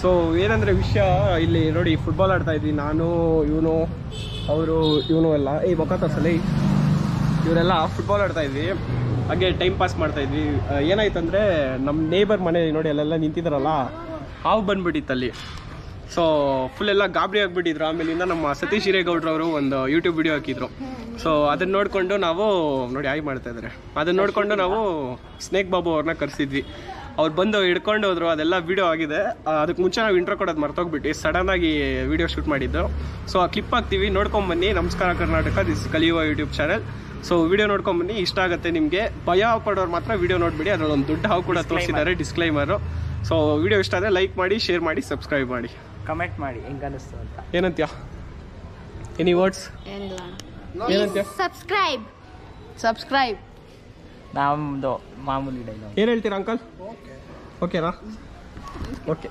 So ಏನಂದರೆ ವಿಷಯ ಇಲ್ಲಿ ನೋಡಿ ಫುಟ್ಬಾಲ್ ಆಡ್ತಾ ಇದ್ವಿ ನಾನು ಇವನು ಅವರು ಇವನು ಎಲ್ಲ ಏ ಮುಖ ತೋರ್ಸಲಿ ಇವರೆಲ್ಲ ಫುಟ್ಬಾಲ್ ಆಡ್ತಾ ಇದ್ವಿ ಹಾಗೆ ಟೈಮ್ ಪಾಸ್ ಮಾಡ್ತಾ ಇದ್ವಿ ಆ, ಏನಾಯ್ತಂದ್ರೆ ನಮ್ಮ ನೇಬರ್ ಮನೆ ನೋಡಿ ಅಲ್ಲೆಲ್ಲ ನಿಂತಿದ್ದಾರಲ್ಲ ಹಾವು ಬಂದ್ಬಿಟ್ಟಿತ್ತಲ್ಲಿ ಸೊ ಫುಲ್ ಎಲ್ಲ ಗಾಬರಿ ಆಗಿಬಿಟ್ಟಿದ್ರು ಆಮೇಲಿಂದ ನಮ್ಮ ಸತೀಶ್ ಹಿರೇಗೌಡ್ರವರು ಒಂದು ಯೂಟ್ಯೂಬ್ ವಿಡಿಯೋ ಹಾಕಿದ್ರು ಸೊ ಅದನ್ನ ನೋಡಿಕೊಂಡು ನಾವು ನೋಡಿ ಆಯ್ ಮಾಡ್ತಾ ಇದ್ದಾರೆ ಅದನ್ನ ನೋಡಿಕೊಂಡು ನಾವು ಸ್ನೇಕ್ ಬಾಬು ಅವ್ರನ್ನ ಕರೆಸಿದ್ವಿ ಅವ್ರು ಬಂದು ಹಿಡ್ಕೊಂಡು ಹೋದ್ರು ಅದೆಲ್ಲ ವಿಡಿಯೋ ಆಗಿದೆ ಆ, ಅದಕ್ಕೆ ಮುಂಚೆ ನಾವು ಇಂಟ್ರೋ ಕೊಡೋದು ಮರ್ತೋಗ್ಬಿಟ್ಟು ಸಡನ್ ಆಗಿ ವಿಡಿಯೋ ಶೂಟ್ ಮಾಡಿದ್ದು ಸೊ ಆ ಕ್ಲಿಪ್ ಹಾಕ್ತೀವಿ ನೋಡ್ಕೊಂಡ್ ಬನ್ನಿ ನಮಸ್ಕಾರ ಕರ್ನಾಟಕ ದಿಸ್ ಕಲಿಯುವ ಯೂಟ್ಯೂಬ್ ಚಾನಲ್ ಸೊ ವಿಡಿಯೋ ನೋಡ್ಕೊಂಡ್ ಬನ್ನಿ ಇಷ್ಟ ಆಗುತ್ತೆ ನಿಮಗೆ ಭಯ ಪಡೋರು ಮಾತ್ರ ವಿಡಿಯೋ ನೋಡ್ಬಿಡಿ ಅದ್ರಲ್ಲಿ ಒಂದು ದೊಡ್ಡ ಹಾವು ಕೂಡ ತೋರಿಸಿದ್ದಾರೆ ಡಿಸ್ಕ್ಲೈಮರು ಸೊ ವಿಡಿಯೋ ಇಷ್ಟ ಆದರೆ ಲೈಕ್ ಮಾಡಿ ಶೇರ್ ಮಾಡಿ ಸಬ್ಸ್ಕ್ರೈಬ್ ಮಾಡಿ ಕಮೆಂಟ್ ಮಾಡಿ ಹೆಂಗ್ ಅನಿಸ್ತು ಅಂತ ಏನಂತ್ಯ ಎನಿ ವರ್ಡ್ಸ್ ಏನಂತ್ಯ ಸಬ್ಸ್ಕ್ರೈಬ್ ಸಬ್ಸ್ಕ್ರೈಬ್ ನಮ್ದು ಮಾಮೂಲಿ ಡೈಲಾಗ್ ಏನು ಹೇಳ್ತೀರಾ ಅಂಕಲ್ ಓಕೆನಾ ಓಕೆ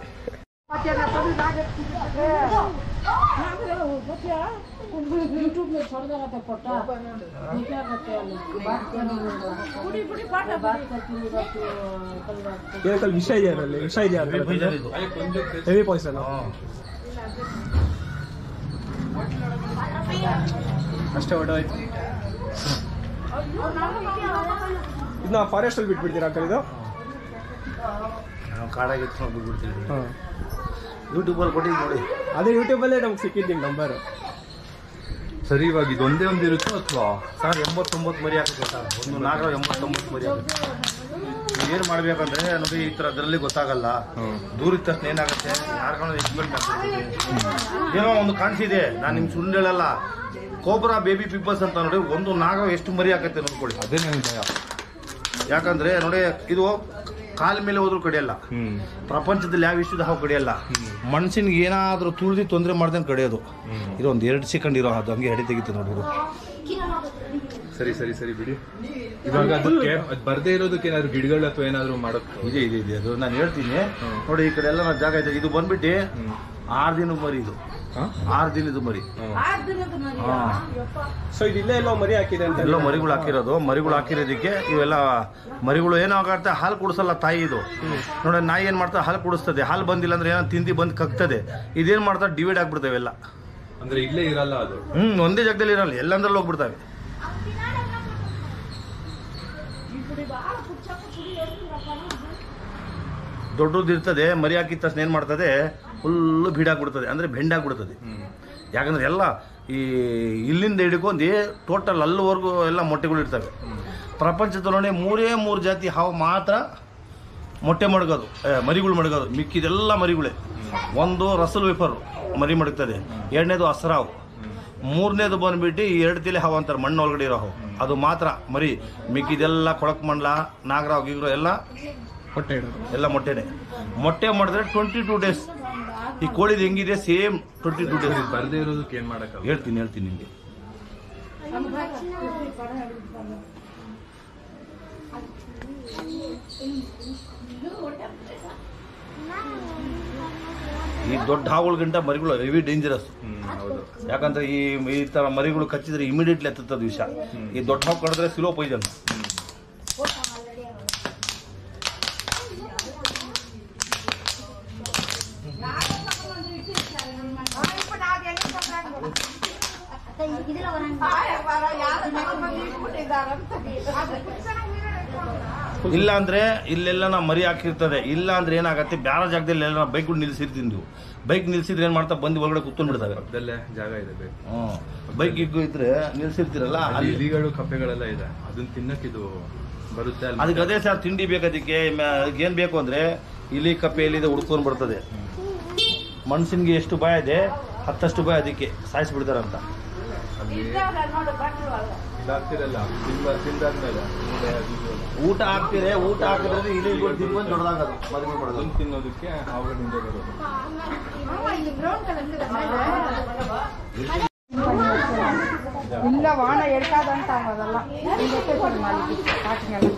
ಏನಂಕಲ್ ವಿಷ ಇದೆಯಾ ಅದರಲ್ಲಿ ವಿಷ ಇದೆಯಾ ಹೆವಿ ಪಾಯ್ಸನ್ ಅಷ್ಟೇ ಹೊಟ್ಟೋಯ್ತು ಇದನ್ನ ಫಾರೆಸ್ಟ್ ಅಲ್ಲಿ ಬಿಟ್ಬಿಡ್ತೀರಾ ಅಂಕಲ್ ಇದು ನಾವು ಕಾಡಾಗಿ ಎತ್ಕೊಂಡು ಬಿಡ್ಬಿಡ್ತೀವಿ ಹಾಂ ಯೂಟ್ಯೂಬಲ್ಲಿ ಕೊಟ್ಟಿದ್ದು ನೋಡಿ ಅದೇ ಯೂಟ್ಯೂಬಲ್ಲೇ ನಮ್ಗೆ ಸಿಕ್ಕಿದ್ದು ನಿಮ್ಮ ನಂಬರು ಸರಿ ಇವಾಗ ಇದೊಂದೇ ಒಂದು ಇರುತ್ತೋ ಅಥವಾ ಸರ್ ಎಂಬತ್ತೊಂಬತ್ತು ಮರಿ ಹಾಕುತ್ತೆ ಸರ್ ಒಂದು ನಾಲ್ಕು ಎಂಬತ್ತೊಂಬತ್ತು ಮರಿ ಹಾಕುತ್ತೆ ಏನು ಮಾಡ್ಬೇಕಂದ್ರೆ ನೋಡಿ ಈ ಥರ ಅದರಲ್ಲಿ ಗೊತ್ತಾಗಲ್ಲ ದೂರ ಇದ್ದ ತಕ್ಷಣ ಏನಾಗುತ್ತೆ ಯಾರ್ಕೊಂಡು ಎಕ್ಸ್ಪೆಕ್ಟ್ ಮಾಡ್ತಿರ್ತೀವಿ ಏನೋ ಒಂದು ಕಾಣಿಸಿದೆ ನಾನು ನಿಮ್ಗೆ ಸುಳ್ಳು ಹೇಳಲ್ಲ ಕೋಬ್ರಾ ಬೇಬಿ ಪಿಂಪಲ್ಸ್ ಅಂತ ನೋಡಿ ಒಂದು ನಾಗ ಎಷ್ಟು ಮರಿ ಹಾಕತ್ತೆ ನೋಡ್ಕೊಳ್ಳಿ ಅದೇ ನನಗೆ ಭಯ ಯಾಕಂದ್ರೆ ನೋಡಿ ಇದು ಕಾಲ ಮೇಲೆ ಹೋದ್ರೂ ಕಡಿಯಲ್ಲ ಹ್ಮ್ ಪ್ರಪಂಚದಲ್ಲಿ ಯಾವ ವಿಶ್ವದ ಹಾವು ಕಡಿಯಲ್ಲ ಮನುಷ್ಯನಿಗೆ ಏನಾದರೂ ತುಳಿದು ತೊಂದರೆ ಮಾಡ್ದಂಗೆ ಕಡಿಯೋದು ಇದು ಒಂದು ಎರಡು ಸೆಕೆಂಡ್ ಇರೋ ಅದು ಹಂಗೆ ಎಡೆ ತೆಗಿತು ನೋಡಿದ್ರು ಸರಿ ಸರಿ ಸರಿ ಬಿಡಿ ಇವಾಗ ಅದಕ್ಕೆ ಅದ್ ಬರ್ದೇ ಇರೋದಕ್ಕೆ ಏನಾದ್ರು ಗಿಡಗಳು ಅಥವಾ ಏನಾದ್ರು ಮಾಡೋಕ್ ಇದೆ ಇದೆ ಇದೆ ಅದು ನಾನು ಹೇಳ್ತೀನಿ ನೋಡಿ ಈ ಕಡೆ ಎಲ್ಲ ನಾನು ಜಾಗ ಇದೆ ಇದು ಬಂದ್ಬಿಟ್ಟು ಆರು ದಿನದ ಮರಿ ಇದು ಹಾ? ಆರು ದಿನದ ಮರಿ ಹಾ. ಸೊ ಇದು ಇಲ್ಲೇ ಎಲ್ಲೋ ಮರಿ ಹಾಕಿದೆ ಅಂತ ಎಲ್ಲ ಮರಿಗಳು ಹಾಕಿರೋದು ಮರಿಗಳು ಹಾಕಿರೋದಕ್ಕೆ ಇವೆಲ್ಲ ಮರಿಗಳು ಏನೋ ಆಗುತ್ತೆ ಹಾಲು ಕುಡಿಸಲ್ಲ ತಾಯಿ ಇದು ನೋಡಿ ನಾಯಿ ಏನ್ ಮಾಡ್ತಾರೆ ಹಾಲು ಕುಡಿಸ್ತದೆ ಹಾಲು ಬಂದಿಲ್ಲ ಅಂದ್ರೆ ಏನೋ ತಿಂದಿ ಬಂದು ಕಕ್ತದೆ ಇದೇನ್ ಮಾಡ್ತಾರೆ ಡಿವೈಡ್ ಆಗ್ಬಿಡ್ತವೆ ಎಲ್ಲ ಅಂದ್ರೆ ಇಲ್ಲೇ ಇರಲ್ಲ ಅದು ಹ್ಮ್ ಒಂದೇ ಜಾಗದಲ್ಲಿ ಇರಲ್ಲ ಎಲ್ಲಂದ್ರಲ್ಲಿ ಹೋಗ್ಬಿಡ್ತವೆ ದೊಡ್ಡದು ಇರ್ತದೆ ಮರಿ ಹಾಕಿದ ತಕ್ಷಣ ಏನ್ ಮಾಡ್ತದೆ ಫುಲ್ಲು ಬೀಡಾಗ್ಬಿಡ್ತದೆ ಅಂದ್ರೆ ಬೆಂಡಾಗ್ಬಿಡ್ತದೆ ಯಾಕಂದ್ರೆ ಎಲ್ಲ ಈ ಇಲ್ಲಿಂದ ಹಿಡ್ಕೊಂಡು ಟೋಟಲ್ ಅಲ್ಲಿವರೆಗೂ ಎಲ್ಲ ಮೊಟ್ಟೆಗಳು ಇರ್ತವೆ ಪ್ರಪಂಚದಲ್ಲೇ ಮೂರೇ ಮೂರು ಜಾತಿ ಹಾವು ಮಾತ್ರ ಮೊಟ್ಟೆ ಮಡಗೋದು ಏ, ಮರಿಗಳು ಮಡಗೋದು ಮಿಕ್ಕಿದೆಲ್ಲ ಮರಿಗಳೇ ಒಂದು ರಸಲ್ ವೇಫರ್ ಮರಿ ಮಡಗ್ತದೆ ಎರಡನೇದು ಹಸ್ರಾವು ಮೂರನೇದು ಬಂದ್ಬಿಟ್ಟು ಈ ಎರಡು ತಲೆ ಹಾವು ಅಂತಾರೆ ಮಣ್ಣು ಒಳಗಡೆ ಇರೋ ಹಾವು ಅದು ಮಾತ್ರ ಮರಿ ಮಿಕ್ಕಿದೆಲ್ಲ ಕೊಳಕ್ ಮಂಡ್ಲ ನಾಗರಾವ್ ಗೀಗ್ರಾವ್ ಎಲ್ಲ ಹೊಟ್ಟೆ ಇಡೋದು ಎಲ್ಲ ಮೊಟ್ಟೆನೆ ಮೊಟ್ಟೆ ಮಾಡಿದ್ರೆ ಟ್ವೆಂಟಿ ಟೂ ಡೇಸ್ ಈ ಕೋಳಿದು ಹೆಂಗಿದೆ ಸೇಮ್ ಟ್ವೆಂಟಿ ಟೂ ಡೇಸ್ ಬರ್ದೇ ಇರೋದಕ್ಕೆ ಏನ್ ಮಾಡಕ್ಕಲ್ಲ ಹೇಳ್ತೀನಿ ಹೇಳ್ತೀನಿ ನಿಮಗೆ ಈ ದೊಡ್ಡ ಹಾವುಗಳಿಗಿಂತ ಮರಿಗಳು ಹೆವಿ ಡೇಂಜರಸ್ ಹ್ಮ್ ಹೌದು ಯಾಕಂದ್ರೆ ಈ ಈ ತರ ಮರಿಗಳು ಕಚ್ಚಿದ್ರೆ ಇಮಿಡಿಯೇಟ್ಲಿ ಎತ್ತದ ವಿಷ ಈ ದೊಡ್ಡ ಹಾವು ಕಡಿದ್ರೆ ಸಿಲೋ ಪೈಜನ್ ಇಲ್ಲ ಅಂದ್ರೆ ಇಲ್ಲೆಲ್ಲ ನಾ ಮರಿ ಹಾಕಿರ್ತದೆ ಇಲ್ಲ ಅಂದ್ರೆ ಏನಾಗತ್ತೆ ಬೇರೆ ಜಾಗದಲ್ಲಿ ಎಲ್ಲ ಬೈಕ್ಗಳು ನಿಲ್ಸಿರ್ತೀನಿ ನೀವು ಬೈಕ್ ನಿಲ್ಸಿದ್ರೆ ಏನ್ ಮಾಡ್ತಾ ಬಂದು ಒಳಗಡೆ ಕುತ್ಕೊಂಡ್ ಬಿಡ್ತವೆ ಪಕ್ಕದಲ್ಲೇ ಜಾಗ ಇದೆ ಬೇಕು ಹ್ಮ್ ಬೈಕ್ ಗಿಗ್ ಇದ್ರೆ ನಿಲ್ಸಿರ್ತೀರಲ್ಲ ಅಲ್ಲಿ ಅಲ್ಲಿ ಇಲಿಗಳು ಕಪ್ಪೆಗಳೆಲ್ಲ ಇದೆ ಅದನ್ನ ತಿನ್ನಕ್ ಇದು ಬರುತ್ತೆ ಅಲ್ಲಿ ಅದಕ್ಕೆ ಅದೇ ಸರ್ ತಿಂಡಿ ಬೇಕು ಅದಕ್ಕೆ ಮ- ಅದಕ್ಕೆ ಏನ್ ಬೇಕು ಅಂದ್ರೆ ಇಲಿ ಕಪ್ಪೆ ಎಲ್ಲಿದೆ ಹುಡ್ಕೊಂಡ್ ಬರ್ತದೆ ಮನುಷ್ಯನ್ಗೆ ಎಷ್ಟು ಭಯ ಇದೆ ಹತ್ತಷ್ಟು ಭಯ ಅದಕ್ಕೆ ಸಾಯಿಸ್ಬಿಡ್ತಾರಂತ ಅಲ್ಲಿ ಇದಾಗ್ತಿರಲ್ಲ ತಿಂದ ತಿಂದಾದ್ಮೇಲೆ ಮುಂದೆ ಅದು ಇದು ಎಲ್ಲ. ಊಟ ಹಾಕ್ತಿರೆ ಊಟ ಹಾಕಿದ್ರೆ ಇಲಿಗಳು ತಿನ್ಕೊಂಡು ದೊಡ್ಡದಾಗದು ಮದುವೆ ಮಾಡೋದು ಅದನ್ನ ತಿನ್ನೋದಕ್ಕೆ ಹಾವುಗಳು ಮುಂದೆ ಬರೋದು ಇಲ್ಲ ವಾಣ ಎಡ್ಕಾದಂತ ಅನ್ನೋದಲ್ಲ ಕಾಟಿನೆಲ್ಲ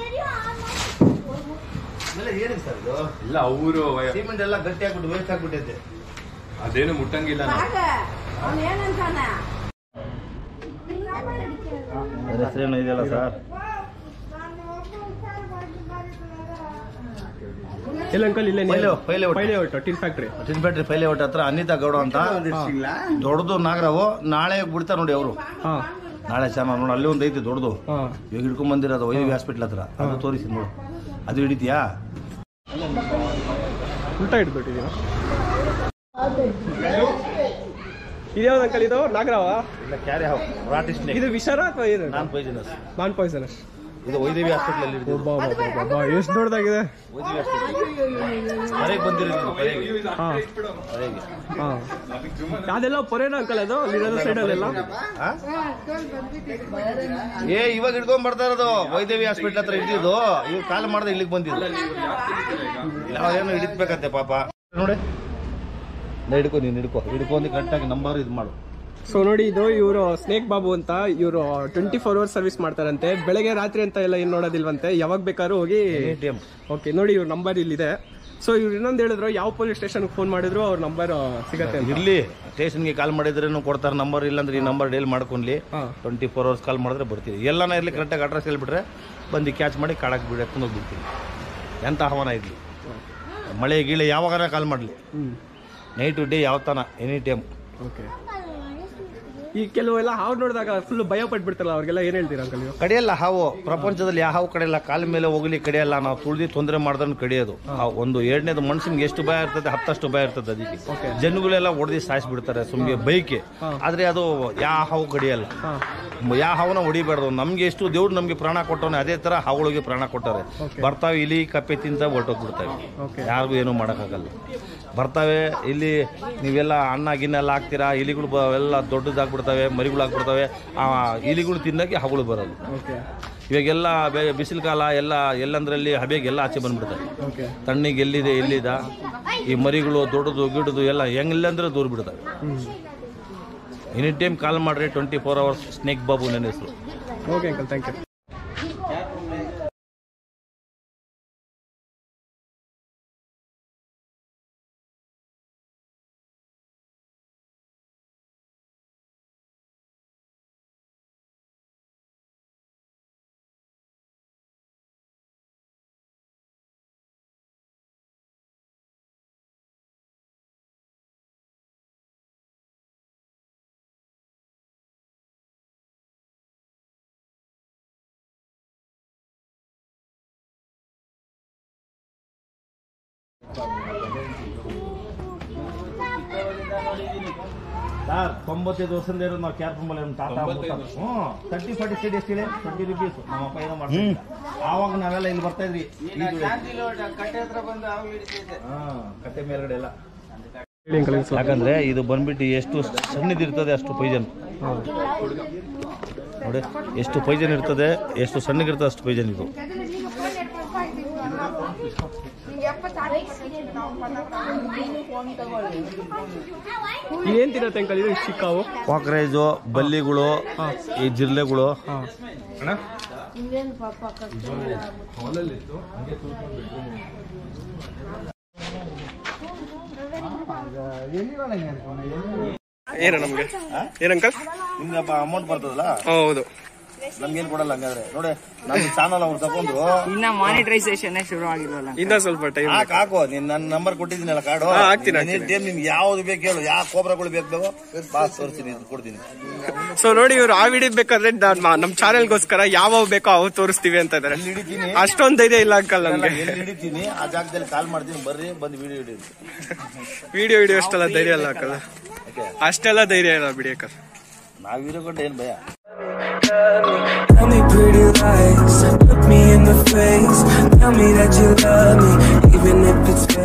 ಆಮೇಲೆ ಏನಿದೆ ಸರ್ ಇದು ಇಲ್ಲ ಅವರು ಸಿಮೆಂಟ್ ಎಲ್ಲ ಗಟ್ಟಿ ಹಾಕ್ಬಿಟ್ಟು ವೇಸ್ಟ್ ಹಾಕ್ಬಿಟ್ಟೈತೆ ಅದೇನು ಮುಟ್ಟಂಗಿಲ್ಲ ನಾವು. ಹೆಸರೇನು ಇದೆಯಲ್ಲ ಸರ್ ಎಲ್ಲ ಅಂಕಲ್ ಇಲ್ಲೇ ಪೈಲೆ ಪೈಲೆ ಒಟ್ಟು. ಪೈಲೆ ಒಟ್ಟು ಟಿನ್ ಫ್ಯಾಕ್ಟ್ರಿ ಟಿನ್ ಫ್ಯಾಕ್ಟ್ರಿ ಪೈಲೆ ಒಟ್ಟ ಹತ್ರ ಅನಿತಾ ಗೌಡ ಅಂತ ದೊಡ್ಡದು ನಾಗರಾವು ನಾಳೆ ಬಿಡ್ತಾರೆ ನೋಡಿ ಅವರು ಹಾ ನಾಳೆ ಚೆನ್ನಾಗಿ ನೋಡಿ ಅಲ್ಲಿ ಒಂದು ಐತಿ ದೊಡ್ಡದು ಹಾ ಇವಾಗ ಹಿಡ್ಕೊಂಡ್ ಬಂದಿರೋದು ವೈದ್ಯ ಹಾಸ್ಪಿಟ್ಲ್ ಹತ್ರ ಅದು ತೋರಿಸಿ ನೋಡು ಅದು ಹಿಡಿತೀಯಾ ಉಲ್ಟಾ ಹಿಡ್ಬಿಟ್ಟಿದೀನ ಇದ್ಯಾವ್ದು ಅಂಕಲ್ ಇದು ನಾಗರಾವ ಇಲ್ಲ ಕ್ಯಾರಿ ಹಾವು ರಾಟಿ ಸ್ನೇಕ್ ಇದು ವಿಷರ ಅಥವಾ ಇದು ನಾನ್ ಪೈಜನಸ್ ನಾನ್ ಪಾಯ್ಸನಸ್ ಇದು ವೈದೇವಿ ಹಾಸ್ಪಿಟ್ಲ್ ಅಲ್ಲಿ ಎಷ್ಟು ದೊಡ್ಡದಾಗಿದೆ ವೈದೇವಿ ಹಾಸ್ಪಿಟ್ಲ್ ಮನೆಗೆ ಬಂದಿರೋದು ಮನೆಗೆ ಹಾ ಮನೆಗೆ ಹಾ ಅದೆಲ್ಲ ಪೊರೇನ ಅಂಕಲ್ ಅದು ಅಲ್ಲಿರೋದು ಸೈಡಲ್ಲೆಲ್ಲ ಆ? ಏ ಇವಾಗ ಹಿಡ್ಕೊಂಡ್ ಬರ್ತಾ ಇರೋದು ವೈದೇವಿ ಹಾಸ್ಪಿಟ್ಲ್ ಹತ್ರ ಹಿಡಿದಿದ್ದು ಇವ್ ಕಾಲ್ ಮಾಡ್ದೆ ಇಲ್ಲಿಗೆ ಬಂದಿದ್ದು ಯಾವೇನು ಹಿಡಿತ್ಬೇಕಂತೆ ಪಾಪ ನೋಡಿ ನಾ ಹಿಡ್ಕೊ ನೀನು ಹಿಡ್ಕೊ ಹಿಡ್ಕೊಂಡು ಕರೆಕ್ಟಾಗಿ ನಂಬರ್ ಇದು ಮಾಡು ಸೊ ನೋಡಿ ಇದು ಇವರು ಸ್ನೇಕ್ ಬಾಬು ಅಂತ ಇವರು ಟ್ವೆಂಟಿ ಫೋರ್ ಅವರ್ಸ್ ಸರ್ವಿಸ್ ಮಾಡ್ತಾರಂತೆ ಬೆಳಗ್ಗೆ ರಾತ್ರಿ ಅಂತ ಎಲ್ಲ ಏನು ನೋಡೋದಿಲ್ವಂತೆ ಯಾವಾಗ ಬೇಕಾದ್ರೂ ಹೋಗಿ ಎ ಟಿ ಎಮ್ ಓಕೆ ನೋಡಿ ಇವ್ರ ನಂಬರ್ ಇಲ್ಲಿದೆ ಸೊ ಇವ್ರು ಇನ್ನೊಂದು ಹೇಳಿದ್ರು ಯಾವ ಪೊಲೀಸ್ ಸ್ಟೇಷನ್ಗೆ ಫೋನ್ ಮಾಡಿದ್ರು ಅವ್ರ ನಂಬರ್ ಸಿಗತ್ತೆ ಅಂತ ಇರ್ಲಿ ಸ್ಟೇಷನ್ಗೆ ಕಾಲ್ ಮಾಡಿದ್ರೇನು ಕೊಡ್ತಾರೆ ನಂಬರ್ ಇಲ್ಲಾಂದ್ರೆ ಈ ನಂಬರ್ ಡೇಲ್ ಮಾಡ್ಕೊಂಡ್ಲಿ ಹಾ. ಟ್ವೆಂಟಿ ಫೋರ್ ಅವರ್ಸ್ ಕಾಲ್ ಮಾಡಿದ್ರೆ ಬರ್ತೀವಿ ಎಲ್ಲನ ಇರಲಿ ಕರೆಕ್ಟಾಗಿ ಅಡ್ರೆಸ್ ಹೇಳ್ಬಿಟ್ರೆ ಬಂದು ಕ್ಯಾಚ್ ಮಾಡಿ ಕಾಡಕ್ಕೆ ಬಿಡಿ ಎತ್ಕೊಂಡು ಹೋಗ್ಬಿಡ್ತೀವಿ ಎಂಥ ಆಹ್ವಾನ ಇರಲಿ ಮಳೆ ಗೀಳೆ ಯಾವಾಗಾರ ಕಾಲ್ ಮಾಡಲಿ ಹ್ಞೂ ನೈಟು ಡೇ ಯಾವ ತನ ಎನಿ ಟೈಮ್ ಓಕೆ ಈ ಕೆಲವೆಲ್ಲ ಹಾವು ನೋಡಿದಾಗ ಫುಲ್ ಭಯ ಪಟ್ಬಿಡ್ತಾರಲ್ಲ ಅವ್ರಿಗೆಲ್ಲ ಏನು ಹೇಳ್ತೀರಾ ಅಂಕಲ್ ನೀವು ಕಡಿಯಲ್ಲ ಹಾವು ಪ್ರಪಂಚದಲ್ಲಿ ಯಾವ ಹಾವು ಕಡಿಯಲ್ಲ ಕಾಲ ಮೇಲೆ ಹೋಗ್ಲಿ ಕಡಿಯಲ್ಲ ನಾವು ತುಳಿದು ತೊಂದರೆ ಮಾಡ್ದನ್ನು ಕಡಿಯೋದು ಆ ಒಂದು ಎರಡನೇದು ಮನುಷ್ಯನಿಗೆ ಎಷ್ಟು ಭಯ ಇರ್ತದೆ ಹತ್ತಷ್ಟು ಭಯ ಇರ್ತದೆ ಅದಕ್ಕೆ ಜನಗಳೆಲ್ಲ ಹೊಡೆದು ಸಾಯಿಸ್ಬಿಡ್ತಾರೆ ಸುಮ್ಗೆ ಬೈಕೆ ಆದ್ರೆ ಅದು ಯಾವ ಹಾವು ಕಡಿಯಲ್ಲ ಯಾವ ಹಾವನ್ನ ಹೊಡಿಬಾರ್ದು ನಮ್ಗೆ ಎಷ್ಟು ದೇವ್ರು ನಮ್ಗೆ ಪ್ರಾಣ ಕೊಟ್ಟವನೆ ಅದೇ ತರ ಹಾವುಗಳಿಗೆ ಪ್ರಾಣ ಕೊಟ್ಟಾರೆ ಬರ್ತಾವೆ ಇಲಿ ಕಪ್ಪೆ ತಿಂತ ಹೊರಟೋಗ್ಬಿಡ್ತಾವೆ ಯಾರಿಗೂ ಏನು ಮಾಡೋಕ್ಕಾಗಲ್ಲ ಬರ್ತಾವೆ ಇಲ್ಲಿ ನೀವೆಲ್ಲ ಅನ್ನ ಗಿನ್ನ ಎಲ್ಲ ಹಾಕ್ತೀರಾ ಇಲಿಗಳು ಬ ಎಲ್ಲ ದೊಡ್ಡದಾಗ್ಬಿಡ್ತವೆ ಮರಿಗಳು ಹಾಕ್ಬಿಡ್ತವೆ ಆ ಇಲಿಗಳು ತಿನ್ನಕ್ಕೆ ಹಾವುಗಳು ಬರೋದು ಓಕೆ ಇವಾಗೆಲ್ಲ ಬೆ- ಬಿಸಿಲು ಕಾಲ ಎಲ್ಲ ಎಲ್ಲಂದ್ರಲ್ಲಿ ಹಬೆಗೆಲ್ಲ ಆಚೆ ಬಂದ್ಬಿಡ್ತವೆ ಓಕೆ ತಣ್ಣಿಗೆ ಎಲ್ಲಿದೆ ಎಲ್ಲಿದ ಈ ಮರಿಗಳು ದೊಡ್ಡದು ಗಿಡದು ಎಲ್ಲ ಹೆಂಗಿಲ್ಲಂದ್ರೆ ದೂರ ಬಿಡ್ತವೆ ಎನಿ ಟೈಮ್ ಕಾಲ್ ಮಾಡ್ರಿ twenty four hours snake Babu ನನ್ನ ಹೆಸರು okay uncle thank you sir ತೊಂಬತ್ತೈದು ವರ್ಷದಿಂದ ಇರೋದು ನಾವು ಕ್ಯಾರ್ ತುಂಬಲ್ಲಿ ಒಂದು ಟಾಟಾ ಹ್ಞೂ ತರ್ಟಿ ಫಾರ್ಟಿ ಸೈಡ್ ಎಷ್ಟು ಹೇಳಿ ಟ್ವೆಂಟಿ ರುಪೀಸ್ ನಮ್ಮ ಅಪ್ಪ ಏನೋ ಮಾಡ್ತಾರೆ ಆವಾಗ ನಾವೆಲ್ಲ ಇಲ್ಲಿ ಬರ್ತಾ ಇದ್ವಿ ಹಾಂ ಕಟ್ಟೆ ಮೇಲ್ಗಡೆ ಎಲ್ಲ ಹೇಳಿ ಅಂಕಲ್ ಹೆಸರು ಯಾಕಂದ್ರೆ ಇದು ಬಂದ್ಬಿಟ್ಟು ಎಷ್ಟು ಸಣ್ಣದಿರ್ತದೆ ಅಷ್ಟು ಪೈಜನ್ ನೋಡಿ ಎಷ್ಟು ಪೈಜನ್ ಇರ್ತದೆ ಎಷ್ಟು ಸಣ್ಣಗಿರ್ತದೆ ಅಷ್ಟು ಪೈಜನ್ ಇದು ಇದೇನ್ ತಿನ್ನತ್ತೆ ಅಂಕಲ್ ಇದು ಚಿಕ್ಕಾವು ಕಾಕ್ರೇಜು ಬಲ್ಲಿಗಳು ಈ ಜಿರ್ಲೆಗಳು ಅಣ್ಣ ಏನು ನಮ್ಗೆ ಏನಂಕಲ್ ನಿಮ್ಗೆ ಅಮೌಂಟ್ ಬರ್ತದಲ್ಲ ಹೌದು ನಮ್ಗೇನ್ ಕೊಡಲ್ಲ ಹಂಗಾದ್ರೆ ನೋಡಿ ನಮ್ಮ ಚಾನಲ್ ಅವ್ರು ತಗೊಂಡ್ರು ಇನ್ನ ಮಾನಿಟೈಸೇಷನ್ ಶುರು ಆಗಿಲ್ವಲ್ಲ ಇನ್ನ ಸ್ವಲ್ಪ ಟೈಮ್ ಹಾಕ್ ಹಾಕು ನೀನ್ ನನ್ನ ನಂಬರ್ ಕೊಟ್ಟಿದ್ದೀನಲ್ಲ ಕಾರ್ಡು ಹಾ, ಹಾಕ್ತೀನಿ, ಹಾಕ್ತೀನಿ. ಟೈಮ್ ನಿಮ್ಗೆ ಯಾವ್ದು ಬೇಕು ಹೇಳು ಯಾವ ಕೋಬ್ರಗಳು ಬೇಕು ಬೇಕೋ ಪಾಸ್ ತೋರಿಸ್ತೀನಿ ಇದು ಕೊಡ್ತೀನಿ ಸೊ ನೋಡಿ ಇವ್ರು ಆ ವಿಡಿಯೋ ಬೇಕಾದ್ರೆ ನಾನ್ ಮಾ- ನಮ್ ಚಾನೆಲ್ಗೋಸ್ಕರ ಯಾವ ಬೇಕೋ ಅವು ತೋರಿಸ್ತೀವಿ ಅಂತ ಇದಾರೆ ಎಲ್ಲಿ ಹಿಡಿತೀನಿ ಅಷ್ಟೊಂದ್ ಧೈರ್ಯ ಇಲ್ಲ ಅಂಕಲ್ ಎಲ್ಲ ನಮ್ಗೆ ಎಲ್ಲಿ ಹಿಡಿತೀನಿ ಆ ಜಾಗದಲ್ಲಿ ಕಾಲ್ ಮಾಡ್ತೀನಿ ಬರ್ರಿ ಬಂದು ವಿಡಿಯೋ ಹಿಡಿರಿ ವಿಡಿಯೋ ವಿಡಿಯೋ ಅಷ್ಟೆಲ್ಲ ಧೈರ್ಯ ಇಲ್ಲ ಅಂಕಲ್ ಅಷ್ಟೆಲ್ಲ ಧೈರ್ಯ ಇಲ್ಲ ಬಿಡಿ ಅಂಕಲ್ ನಾವ್ ವಿಡಿಯೋ ಕೊಟ್ಟು ಏನ್ ಭಯ Tell me pretty lies, look me in the face. Tell me that you love me, even if it's fake.